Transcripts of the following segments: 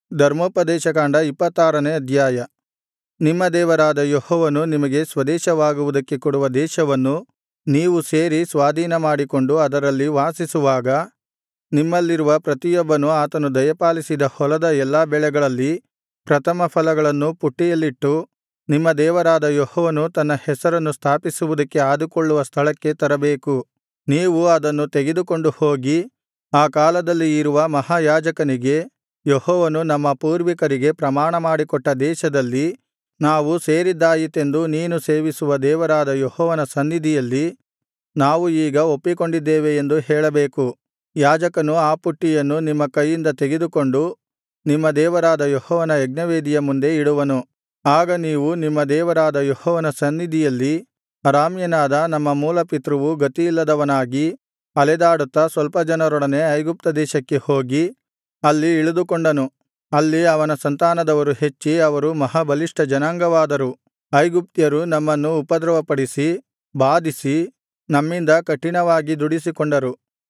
ಧರ್ಮೋಪದೇಶಕಾಂಡ ಇಪ್ಪತ್ತಾರನೇ ಅಧ್ಯಾಯ ನಿಮ್ಮ ದೇವರಾದ ಯೆಹೋವನು ನಿಮಗೆ ಸ್ವದೇಶವಾಗುವುದಕ್ಕೆ ಕೊಡುವ ದೇಶವನ್ನು ನೀವು ಸೇರಿ ಸ್ವಾಧೀನಮಾಡಿಕೊಂಡು ಅದರಲ್ಲಿ ವಾಸಿಸುವಾಗ ನಿಮ್ಮಲ್ಲಿರುವ ಪ್ರತಿಯೊಬ್ಬನು ಆತನು ದಯಪಾಲಿಸಿದ ಹೊಲದ ಎಲ್ಲಾ ಬೆಳೆಗಳಲ್ಲಿ ಪ್ರಥಮಫಲಗಳನ್ನು ಪುಟ್ಟಿಯಲ್ಲಿಟ್ಟು ನಿಮ್ಮ ದೇವರಾದ ಯೆಹೋವನು ತನ್ನ ಹೆಸರನ್ನು ಸ್ಥಾಪಿಸುವುದಕ್ಕೆ ಆದುಕೊಳ್ಳುವ ಸ್ಥಳಕ್ಕೆ ತರಬೇಕು ನೀವು ಅದನ್ನು ತೆಗೆದುಕೊಂಡು ಹೋಗಿ ಆ ಕಾಲದಲ್ಲಿ ಇರುವ ಮಹಾಯಾಜಕನಿಗೆ ಯೆಹೋವನು ನಮ್ಮ ಪೂರ್ವಿಕರಿಗೆ ಪ್ರಮಾಣಮಾಡಿಕೊಟ್ಟ ದೇಶದಲ್ಲಿ ನಾವು ಸೇರಿದ್ದಾಯಿತೆಂದು ನೀನು ಸೇವಿಸುವ ದೇವರಾದ ಯೆಹೋವನ ಸನ್ನಿಧಿಯಲ್ಲಿ ನಾವು ಈಗ ಒಪ್ಪಿಕೊಂಡಿದ್ದೇವೆ ಎಂದು ಹೇಳಬೇಕು ಯಾಜಕನು ಆ ಪುಟ್ಟಿಯನ್ನು ನಿಮ್ಮ ಕೈಯಿಂದ ತೆಗೆದುಕೊಂಡು ನಿಮ್ಮ ದೇವರಾದ ಯೆಹೋವನ ಯಜ್ಞವೇದಿಯ ಮುಂದೆ ಇಡುವನು ಆಗ ನೀವು ನಿಮ್ಮ ದೇವರಾದ ಯೆಹೋವನ ಸನ್ನಿಧಿಯಲ್ಲಿ ಅರಾಮ್ಯನಾದ ನಮ್ಮ ಮೂಲಪಿತೃವು ಗತಿಯಿಲ್ಲದವನಾಗಿ ಅಲೆದಾಡುತ್ತಾ ಸ್ವಲ್ಪ ಜನರೊಡನೆ ಐಗುಪ್ತ ದೇಶಕ್ಕೆ ಹೋಗಿ ಅಲ್ಲಿ ಇಳಿದುಕೊಂಡನು ಅಲ್ಲಿ ಅವನ ಸಂತಾನದವರು ಹೆಚ್ಚಿ ಅವರು ಮಹಾಬಲಿಷ್ಠ ಜನಾಂಗವಾದರು ಐಗುಪ್ತ್ಯರು ನಮ್ಮನ್ನು ಉಪದ್ರವಪಡಿಸಿ ಬಾಧಿಸಿ ನಮ್ಮಿಂದ ಕಠಿಣವಾಗಿ ದುಡಿಸಿಕೊಂಡರು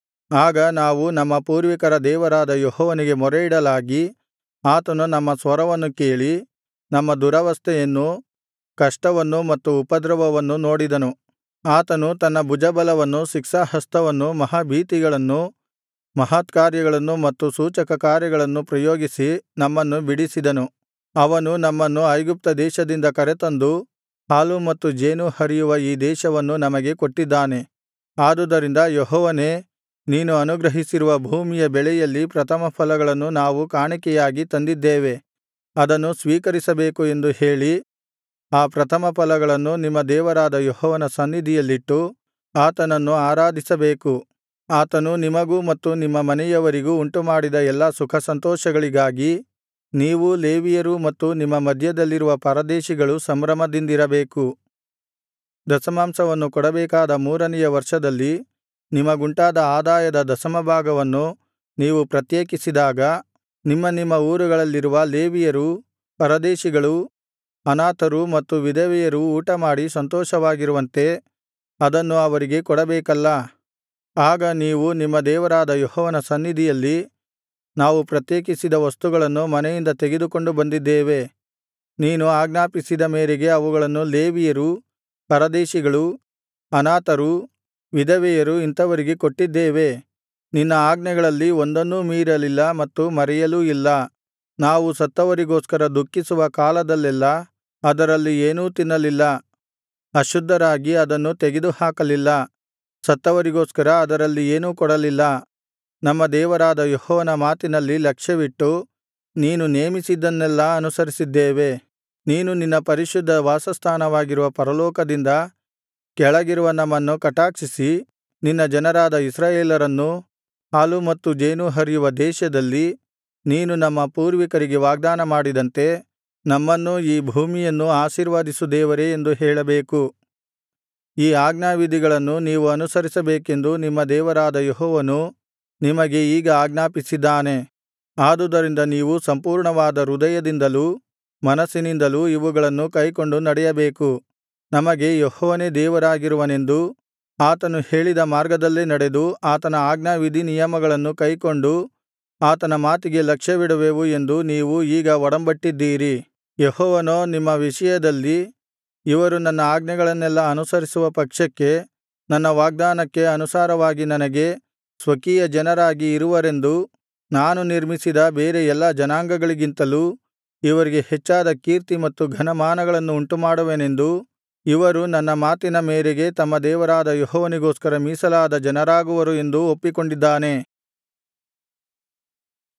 ಆಗ ನಾವು ನಮ್ಮ ಪೂರ್ವಿಕರ ದೇವರಾದ ಯೆಹೋವನಿಗೆ ಮೊರೆಯಿಡಲಾಗಿ ಆತನು ನಮ್ಮ ಸ್ವರವನ್ನು ಕೇಳಿ ನಮ್ಮ ದುರವಸ್ಥೆಯನ್ನೂ ಕಷ್ಟವನ್ನೂ ಮತ್ತು ಉಪದ್ರವವನ್ನೂ ನೋಡಿದನು ಆತನು ತನ್ನ ಭುಜಬಲವನ್ನೂ ಶಿಕ್ಷಾಹಸ್ತವನ್ನೂ ಮಹಾಭೀತಿಗಳನ್ನೂ ಮಹತ್ಕಾರ್ಯಗಳನ್ನೂ ಮತ್ತು ಸೂಚಕಕಾರ್ಯಗಳನ್ನೂ ಪ್ರಯೋಗಿಸಿ ನಮ್ಮನ್ನು ಬಿಡಿಸಿದನು ಅವನು ನಮ್ಮನ್ನು ಐಗುಪ್ತ ದೇಶದಿಂದ ಕರೆತಂದು ಹಾಲೂ ಮತ್ತು ಜೇನೂ ಹರಿಯುವ ಈ ದೇಶವನ್ನು ನಮಗೆ ಕೊಟ್ಟಿದ್ದಾನೆ ಆದುದರಿಂದ ಯೆಹೋವನೇ ನೀನು ಅನುಗ್ರಹಿಸಿರುವ ಭೂಮಿಯ ಬೆಳೆಯಲ್ಲಿ ಪ್ರಥಮಫಲಗಳನ್ನು ನಾವು ಕಾಣಿಕೆಯಾಗಿ ತಂದಿದ್ದೇವೆ ಅದನ್ನು ಸ್ವೀಕರಿಸಬೇಕು ಎಂದು ಹೇಳಿ ಆ ಪ್ರಥಮಫಲಗಳನ್ನು ನಿಮ್ಮ ದೇವರಾದ ಯೆಹೋವನ ಸನ್ನಿಧಿಯಲ್ಲಿಟ್ಟು ಆತನನ್ನು ಆರಾಧಿಸಬೇಕು ಆತನು ನಿಮಗೂ ಮತ್ತು ನಿಮ್ಮ ಮನೆಯವರಿಗೂ ಉಂಟುಮಾಡಿದ ಎಲ್ಲಾ ಸುಖಸಂತೋಷಗಳಿಗಾಗಿ ನೀವೂ ಲೇವಿಯರೂ ಮತ್ತು ನಿಮ್ಮ ಮಧ್ಯದಲ್ಲಿರುವ ಪರದೇಶಿಗಳು ಸಂಭ್ರಮದಿಂದಿರಬೇಕು ದಶಮಾಂಶವನ್ನು ಕೊಡಬೇಕಾದ ಮೂರನೆಯ ವರ್ಷದಲ್ಲಿ ನಿಮಗುಂಟಾದ ಆದಾಯದ ದಶಮಭಾಗವನ್ನು ನೀವು ಪ್ರತ್ಯೇಕಿಸಿದಾಗ ನಿಮ್ಮ ನಿಮ್ಮ ಊರುಗಳಲ್ಲಿರುವ ಲೇವಿಯರೂ ಪರದೇಶಿಗಳೂ ಅನಾಥರೂ ಮತ್ತು ವಿಧವೆಯರೂ ಊಟಮಾಡಿ ಸಂತೋಷವಾಗಿರುವಂತೆ ಅದನ್ನು ಅವರಿಗೆ ಕೊಡಬೇಕಲ್ಲಾ ಆಗ ನೀವು ನಿಮ್ಮ ದೇವರಾದ ಯೆಹೋವನ ಸನ್ನಿಧಿಯಲ್ಲಿ ನಾವು ಪ್ರತ್ಯೇಕಿಸಿದ ವಸ್ತುಗಳನ್ನು ಮನೆಯಿಂದ ತೆಗೆದುಕೊಂಡು ಬಂದಿದ್ದೇವೆ ನೀನು ಆಜ್ಞಾಪಿಸಿದ ಮೇರೆಗೆ ಅವುಗಳನ್ನು ಲೇವಿಯರೂ ಪರದೇಶಿಗಳೂ ಅನಾಥರೂ ವಿಧವೆಯರು ಇಂಥವರಿಗೆ ಕೊಟ್ಟಿದ್ದೇವೆ ನಿನ್ನ ಆಜ್ಞೆಗಳಲ್ಲಿ ಒಂದನ್ನೂ ಮೀರಲಿಲ್ಲ ಮತ್ತು ಮರೆಯಲೂ ಇಲ್ಲ ನಾವು ಸತ್ತವರಿಗೋಸ್ಕರ ದುಃಖಿಸುವ ಕಾಲದಲ್ಲೆಲ್ಲಾ ಅದರಲ್ಲಿ ಏನೂ ತಿನ್ನಲಿಲ್ಲ ಅಶುದ್ಧರಾಗಿ ಅದನ್ನು ತೆಗೆದುಹಾಕಲಿಲ್ಲ ಸತ್ತವರಿಗೋಸ್ಕರ ಅದರಲ್ಲಿ ಏನೂ ಕೊಡಲಿಲ್ಲ ನಮ್ಮ ದೇವರಾದ ಯೆಹೋವನ ಮಾತಿನಲ್ಲಿ ಲಕ್ಷ್ಯವಿಟ್ಟು ನೀನು ನೇಮಿಸಿದ್ದನ್ನೆಲ್ಲಾ ಅನುಸರಿಸಿದ್ದೇವೆ ನೀನು ನಿನ್ನ ಪರಿಶುದ್ಧ ವಾಸಸ್ಥಾನವಾಗಿರುವ ಪರಲೋಕದಿಂದ ಕೆಳಗಿರುವ ನಮ್ಮನ್ನು ಕಟಾಕ್ಷಿಸಿ ನಿನ್ನ ಜನರಾದ ಇಸ್ರಾಯೇಲರನ್ನೂ ಹಾಲೂ ಮತ್ತು ಜೇನೂ ಹರಿಯುವ ದೇಶದಲ್ಲಿ ನೀನು ನಮ್ಮ ಪೂರ್ವಿಕರಿಗೆ ವಾಗ್ದಾನ ಮಾಡಿದಂತೆ ನಮ್ಮನ್ನೂ ಈ ಭೂಮಿಯನ್ನೂ ಆಶೀರ್ವದಿಸು ದೇವರೇ ಎಂದು ಹೇಳಬೇಕು ಈ ಆಜ್ಞಾವಿಧಿಗಳನ್ನು ನೀವು ಅನುಸರಿಸಬೇಕೆಂದು ನಿಮ್ಮ ದೇವರಾದ ಯೆಹೋವನು ನಿಮಗೆ ಈಗ ಆಜ್ಞಾಪಿಸಿದ್ದಾನೆ ಆದುದರಿಂದ ನೀವು ಸಂಪೂರ್ಣವಾದ ಹೃದಯದಿಂದಲೂ ಮನಸ್ಸಿನಿಂದಲೂ ಇವುಗಳನ್ನು ಕೈಕೊಂಡು ನಡೆಯಬೇಕು ನಮಗೆ ಯೆಹೋವನೇ ದೇವರಾಗಿರುವನೆಂದೂ ಆತನು ಹೇಳಿದ ಮಾರ್ಗದಲ್ಲೇ ನಡೆದು ಆತನ ಆಜ್ಞಾವಿಧಿನಿಯಮಗಳನ್ನು ಕೈಕೊಂಡು ಆತನ ಮಾತಿಗೆ ಲಕ್ಷ್ಯವಿಡುವೆವು ಎಂದು ನೀವು ಈಗ ಒಡಂಬಟ್ಟಿದ್ದೀರಿ ಯೆಹೋವನೋ ನಿಮ್ಮ ವಿಷಯದಲ್ಲಿ ಇವರು ನನ್ನ ಆಜ್ಞೆಗಳನ್ನೆಲ್ಲಾ ಅನುಸರಿಸುವ ಪಕ್ಷಕ್ಕೆ ನನ್ನ ವಾಗ್ದಾನಕ್ಕೆ ಅನುಸಾರವಾಗಿ ನನಗೆ ಸ್ವಕೀಯ ಜನರಾಗಿ ಇರುವರೆಂದೂ ನಾನು ನಿರ್ಮಿಸಿದ ಬೇರೆ ಎಲ್ಲಾ ಜನಾಂಗಗಳಿಗಿಂತಲೂ ಇವರಿಗೆ ಹೆಚ್ಚಾದ ಕೀರ್ತಿ ಮತ್ತು ಘನಮಾನಗಳನ್ನು ಉಂಟುಮಾಡುವೆನೆಂದೂ ಇವರು ನನ್ನ ಮಾತಿನ ಮೇರೆಗೆ ತಮ್ಮ ದೇವರಾದ ಯೆಹೋವನಿಗೋಸ್ಕರ ಮೀಸಲಾದ ಜನರಾಗುವರು ಎಂದೂ ಒಪ್ಪಿಕೊಂಡಿದ್ದಾನೆ